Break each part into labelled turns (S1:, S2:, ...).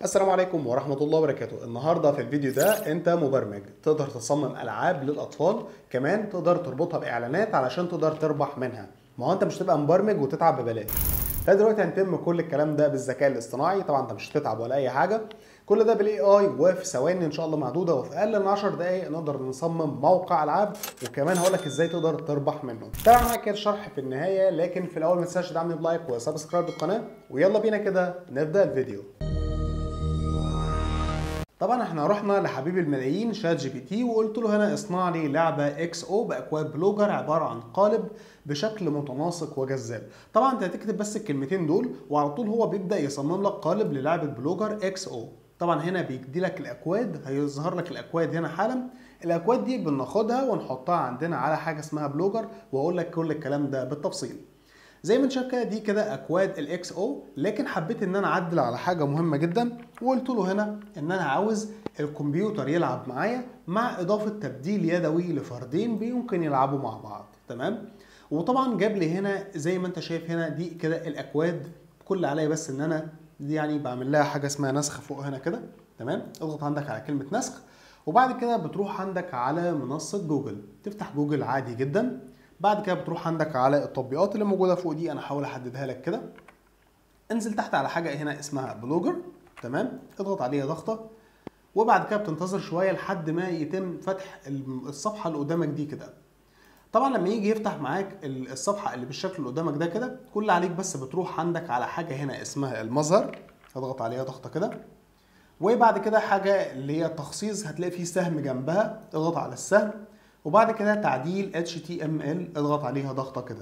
S1: السلام عليكم ورحمة الله وبركاته النهاردة في الفيديو ده انت مبرمج تقدر تصمم ألعاب للأطفال كمان تقدر تربطها بإعلانات علشان تقدر تربح منها ما هو انت مش تبقى مبرمج وتتعب ببلاش فدلوقتي هنتم كل الكلام ده بالذكاء الاصطناعي طبعا انت مش هتتعب ولا اي حاجه كل ده بالاي اي وفي ثواني ان شاء الله معدوده وفي اقل من 10 دقائق نقدر نصمم موقع العاب وكمان هقول لك ازاي تقدر تربح منه طبعا معاك كده الشرح في النهايه لكن في الاول ما تنساش تدعمني بلايك وسبسكرايب للقناه ويلا بينا كده نبدا الفيديو طبعا احنا رحنا لحبيب الملايين شات جي بي تي وقلت له هنا اصنع لي لعبه اكس او باكواد بلوجر عباره عن قالب بشكل متناسق وجذاب طبعا انت هتكتب بس الكلمتين دول وعلى طول هو بيبدا يصمم لك قالب للعبه بلوجر اكس او طبعا هنا بيدي لك الاكواد هيظهر لك الاكواد هنا حالا الاكواد دي بناخدها ونحطها عندنا على حاجه اسمها بلوجر واقول لك كل الكلام ده بالتفصيل زي ما انت شايف كده دي كده اكواد الاكس او لكن حبيت ان انا اعدل على حاجه مهمه جدا وقلت له هنا ان انا عاوز الكمبيوتر يلعب معايا مع اضافه تبديل يدوي لفردين يمكن يلعبوا مع بعض تمام وطبعا جاب لي هنا زي ما انت شايف هنا دي كده الاكواد كل عليا بس ان انا دي يعني بعمل لها حاجه اسمها نسخ فوق هنا كده تمام اضغط عندك على كلمه نسخ وبعد كده بتروح عندك على منصه جوجل تفتح جوجل عادي جدا بعد كده بتروح عندك على التطبيقات اللي موجوده فوق دي انا هحاول احددها لك كده انزل تحت على حاجه هنا اسمها بلوجر تمام اضغط عليها ضغطه وبعد كده بتنتظر شويه لحد ما يتم فتح الصفحه اللي قدامك دي كده طبعا لما يجي يفتح معاك الصفحه اللي بالشكل اللي قدامك ده كده كل عليك بس بتروح عندك على حاجه هنا اسمها المظهر اضغط عليها ضغطه كده وبعد كده حاجه اللي هي تخصيص هتلاقي فيه سهم جنبها اضغط على السهم وبعد كده تعديل HTML اضغط عليها ضغطه كده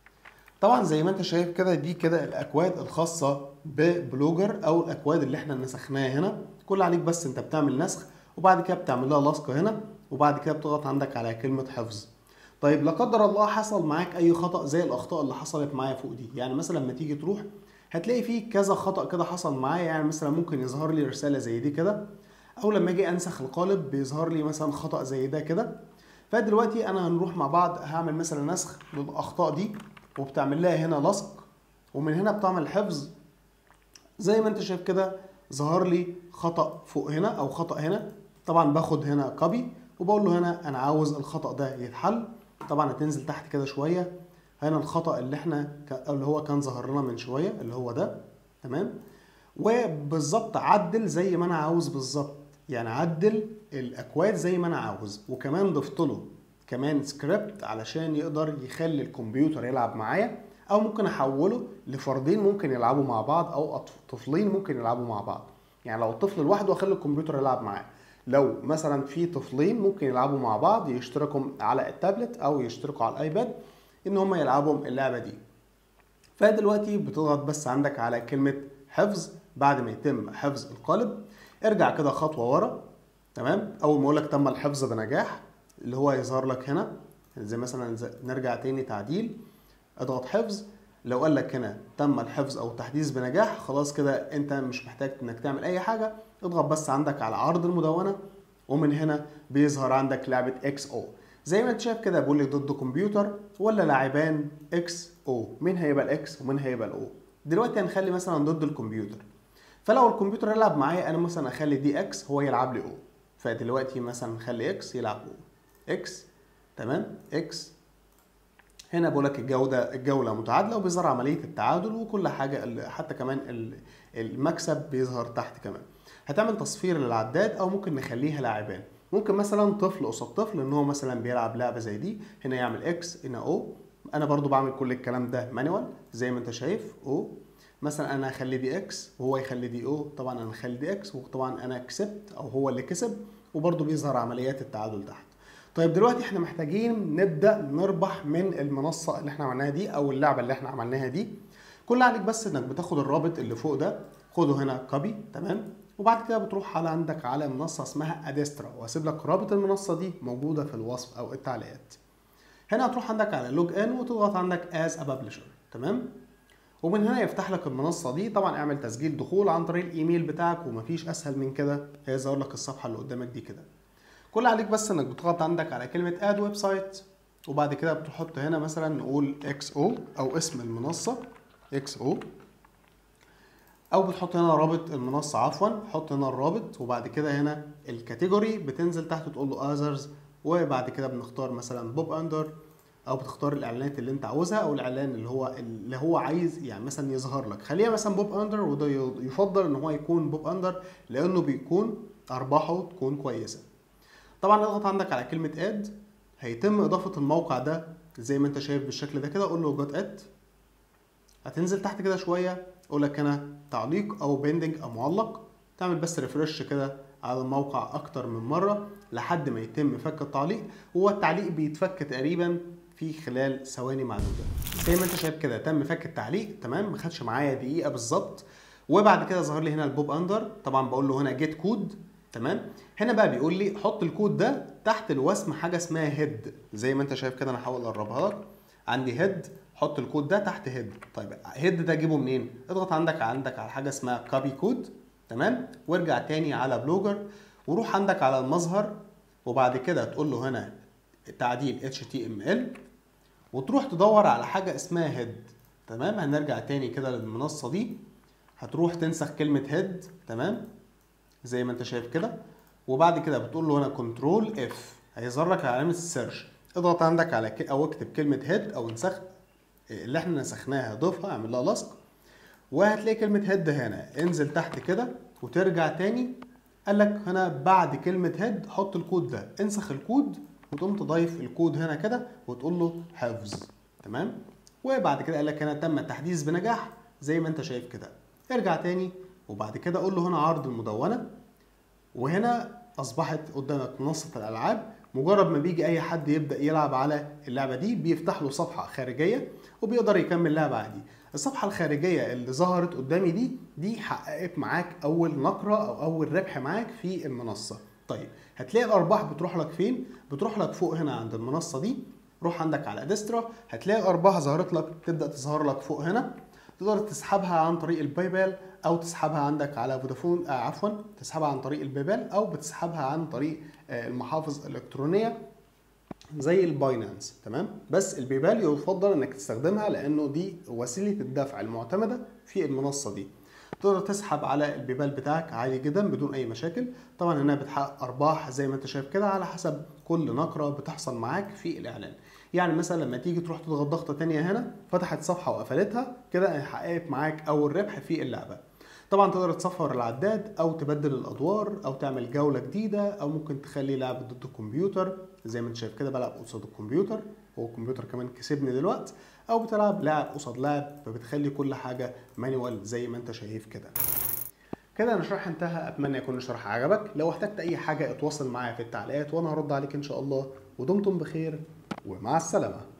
S1: طبعا زي ما انت شايف كده دي كده الاكواد الخاصه ببلوجر او الاكواد اللي احنا نسخناها هنا كل عليك بس انت بتعمل نسخ وبعد كده بتعمل لها لصق هنا وبعد كده بتضغط عندك على كلمه حفظ طيب لا قدر الله حصل معاك اي خطا زي الاخطاء اللي حصلت معايا فوق دي يعني مثلا لما تيجي تروح هتلاقي فيه كذا خطا كده حصل معايا يعني مثلا ممكن يظهر لي رساله زي دي كده او لما اجي انسخ القالب بيظهر لي مثلا خطا زي ده كده فدلوقتي انا هنروح مع بعض هعمل مثلا نسخ للاخطاء دي وبتعمل لها هنا لصق ومن هنا بتعمل حفظ زي ما انت شايف كده ظهر لي خطا فوق هنا او خطا هنا طبعا باخد هنا كوبي وبقول له هنا انا عاوز الخطا ده يتحل طبعا هتنزل تحت كده شويه هنا الخطا اللي احنا اللي هو كان ظهر لنا من شويه اللي هو ده تمام وبالظبط عدل زي ما انا عاوز بالظبط يعني عدل الاكواد زي ما انا عاوز وكمان ضفت له كمان سكريبت علشان يقدر يخلي الكمبيوتر يلعب معايا او ممكن احوله لفردين ممكن يلعبوا مع بعض او طفلين ممكن يلعبوا مع بعض يعني لو طفل لوحده اخلي الكمبيوتر يلعب معاه لو مثلا في طفلين ممكن يلعبوا مع بعض يشتركوا على التابلت او يشتركوا على الايباد ان هم يلعبوا اللعبه دي فدلوقتي بتضغط بس عندك على كلمه حفظ بعد ما يتم حفظ القالب ارجع كده خطوه ورا تمام اول ما اقول لك تم الحفظ بنجاح اللي هو يظهر لك هنا زي مثلا زي نرجع تاني تعديل اضغط حفظ لو قال لك هنا تم الحفظ او التحديث بنجاح خلاص كده انت مش محتاج انك تعمل اي حاجه اضغط بس عندك على عرض المدونه ومن هنا بيظهر عندك لعبه اكس او زي ما انت شايف كده بيقول لي ضد كمبيوتر ولا لاعبان اكس او مين هيبقى الاكس ومين هيبقى الاو دلوقتي هنخلي مثلا ضد الكمبيوتر فلو الكمبيوتر يلعب معايا انا مثلا اخلي دي اكس هو يلعب لي او فدلوقتي مثلا نخلي اكس يلعب او اكس تمام اكس هنا بقول لك الجوده الجوله متعادله وبيظهر عمليه التعادل وكل حاجه حتى كمان المكسب بيظهر تحت كمان هتعمل تصفير للعداد او ممكن نخليها لاعبان ممكن مثلا طفل قصاد طفل ان هو مثلا بيلعب لعبه زي دي هنا يعمل اكس هنا او انا برضو بعمل كل الكلام ده مانوال زي ما انت شايف او مثلا انا اخلي دي اكس وهو يخلي دي او طبعا انا اخلي دي اكس وطبعا انا كسبت او هو اللي كسب وبرضه بيظهر عمليات التعادل تحت طيب دلوقتي احنا محتاجين نبدا نربح من المنصه اللي احنا عملناها دي او اللعبه اللي احنا عملناها دي كل عليك بس انك بتاخد الرابط اللي فوق ده خده هنا كوبي تمام وبعد كده بتروح على عندك على منصه اسمها اديسترا وهسيب لك رابط المنصه دي موجوده في الوصف او التعليقات هنا هتروح عندك على لوج ان وتضغط عندك از ا ببلشر تمام ومن هنا يفتح لك المنصه دي طبعا اعمل تسجيل دخول عن طريق الايميل بتاعك ومفيش اسهل من كده هيظهر لك الصفحه اللي قدامك دي كده كل عليك بس انك بتضغط عندك على كلمه اد ويب سايت وبعد كده بتحط هنا مثلا نقول اكس او او اسم المنصه اكس او او بتحط هنا رابط المنصه عفوا حط هنا الرابط وبعد كده هنا الكاتيجوري بتنزل تحت تقول له اذرز وبعد كده بنختار مثلا بوب اندر او بتختار الاعلانات اللي انت عاوزها او الاعلان اللي هو اللي هو عايز يعني مثلا يظهر لك خليها مثلا بوب اندر وده يفضل ان هو يكون بوب اندر لانه بيكون ارباحه تكون كويسه طبعا اضغط عندك على كلمه اد هيتم اضافه الموقع ده زي ما انت شايف بالشكل ده كده قول له جوت اد هتنزل تحت كده شويه اقول لك هنا تعليق او بيندنج او معلق تعمل بس ريفرش كده على الموقع اكتر من مره لحد ما يتم فك التعليق هو التعليق بيتفك تقريبا في خلال ثواني معدوده زي ما انت شايف كده تم فك التعليق تمام ما خدش معايا دقيقه بالظبط وبعد كده ظهر لي هنا البوب اندر طبعا بقول له هنا جيت كود تمام هنا بقى بيقول لي حط الكود ده تحت الوسم حاجه اسمها هيد زي ما انت شايف كده انا هحاول اقربها لك عندي هيد حط الكود ده تحت هيد طيب هيد ده اجيبه منين اضغط عندك عندك على حاجه اسمها كوبي كود تمام وارجع تاني على بلوجر وروح عندك على المظهر وبعد كده تقول له هنا تعديل HTML وتروح تدور على حاجه اسمها هيد تمام هنرجع تاني كده للمنصه دي هتروح تنسخ كلمه هيد تمام زي ما انت شايف كده وبعد كده بتقول له هنا كنترول اف هيظهر لك علامه السيرش اضغط عندك على ك... او اكتب كلمه هيد او انسخ اللي احنا نسخناها ضيفها اعمل لها لصق وهتلاقي كلمه هيد هنا انزل تحت كده وترجع تاني قال لك هنا بعد كلمه هيد حط الكود ده انسخ الكود وتقوم تضيف الكود هنا كده وتقول له حفظ تمام وبعد كده قال لك هنا تم التحديث بنجاح زي ما انت شايف كده ارجع تاني وبعد كده قول له هنا عرض المدونه وهنا اصبحت قدامك منصه الالعاب مجرد ما بيجي اي حد يبدا يلعب على اللعبه دي بيفتح له صفحه خارجيه وبيقدر يكمل لعب عادي الصفحه الخارجيه اللي ظهرت قدامي دي دي حققت معاك اول نقره او اول ربح معاك في المنصه طيب هتلاقي الارباح بتروح لك فين بتروح لك فوق هنا عند المنصه دي روح عندك على ادسترا هتلاقي الارباح ظهرت لك تبدا تظهر لك فوق هنا تقدر تسحبها عن طريق الباي بال او تسحبها عندك على فودافون آه عفوا تسحبها عن طريق الباي بال او بتسحبها عن طريق آه المحافظ الالكترونيه زي الباينانس تمام بس البيبال يفضل انك تستخدمها لانه دي وسيله الدفع المعتمده في المنصه دي تقدر تسحب على البيبال بتاعك عادي جدا بدون اي مشاكل طبعا هنا بتحقق ارباح زي ما انت شايف كده على حسب كل نقره بتحصل معاك في الاعلان يعني مثلا لما تيجي تروح تضغط ضغطه تانية هنا فتحت صفحه وقفلتها كده حققت معاك اول ربح في اللعبه طبعا تقدر تصفر العداد او تبدل الادوار او تعمل جوله جديده او ممكن تخلي لعب ضد الكمبيوتر زي ما انت شايف كده بلعب قصاد الكمبيوتر هو الكمبيوتر كمان كسبني دلوقتي او بتلعب لاعب قصاد لاعب فبتخلي كل حاجه مانيوال زي ما انت شايف كده كده انا شرح انتهى اتمنى يكون الشرح عجبك لو احتجت اي حاجه اتواصل معايا في التعليقات وانا هرد عليك ان شاء الله ودمتم بخير ومع السلامه